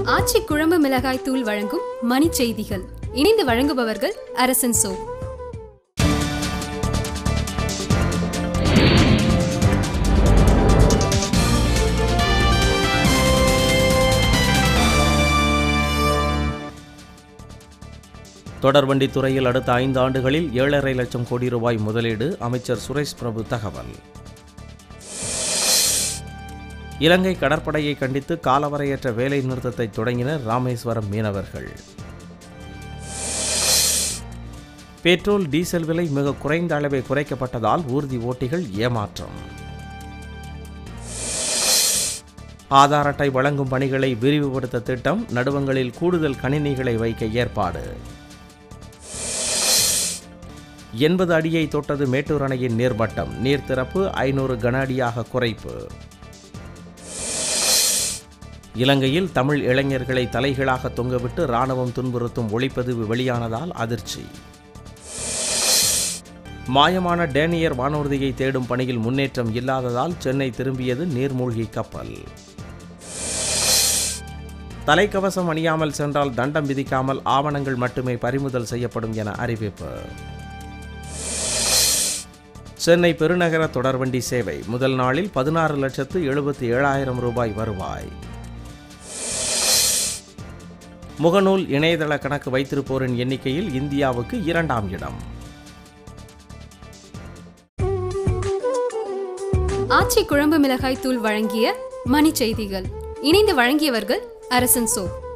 ஆச்சி குழம்பு மிளகாய் தூள் வழங்கும் மணி செய்திகள் இணைந்து வழங்குபவர்கள் அரசன் சோ தொடர்வண்டி துறையில் அடுத்த ஐந்து ஆண்டுகளில் ஏழரை லட்சம் கோடி ரூபாய் முதலீடு அமைச்சர் சுரேஷ் பிரபு தகவல் இலங்கை கடற்படையை கண்டித்து காலவரையற்ற வேலை நிறுத்தத்தை தொடங்கினர் ராமேஸ்வரம் மீனவர்கள் பெட்ரோல் டீசல் விலை மிக குறைந்த அளவே குறைக்கப்பட்டதால் ஊர்தி ஓட்டிகள் ஏமாற்றம் ஆதார் அட்டை வழங்கும் பணிகளை விரிவுபடுத்த திட்டம் நடுவங்களில் கூடுதல் கணினிகளை வைக்க ஏற்பாடு எண்பது அடியை தொட்டது மேட்டூர் அணையின் நீர்மட்டம் நீர் திறப்பு ஐநூறு கன அடியாக குறைப்பு இலங்கையில் தமிழ் இளைஞர்களை தலைகீழாக தொங்கவிட்டு ராணுவம் துன்புறுத்தும் ஒளிப்பதிவு வெளியானதால் அதிர்ச்சி மாயமான டேனியர் வானூர்தியை தேடும் பணியில் முன்னேற்றம் இல்லாததால் சென்னை திரும்பியது நீர்மூழ்கி கப்பல் தலைக்கவசம் அணியாமல் சென்றால் தண்டம் விதிக்காமல் ஆவணங்கள் மட்டுமே பறிமுதல் செய்யப்படும் என அறிவிப்பு சென்னை பெருநகர தொடர்வண்டி சேவை முதல் நாளில் பதினாறு லட்சத்து எழுபத்தி ஏழாயிரம் ரூபாய் வருவாய் முகநூல் இணையதள கணக்கு வைத்திருப்போரின் எண்ணிக்கையில் இந்தியாவுக்கு இரண்டாம் இடம் ஆச்சி குழம்பு மிளகாய் தூள் வழங்கிய மணி செய்திகள் இணைந்து வழங்கியவர்கள் அரசன் சோ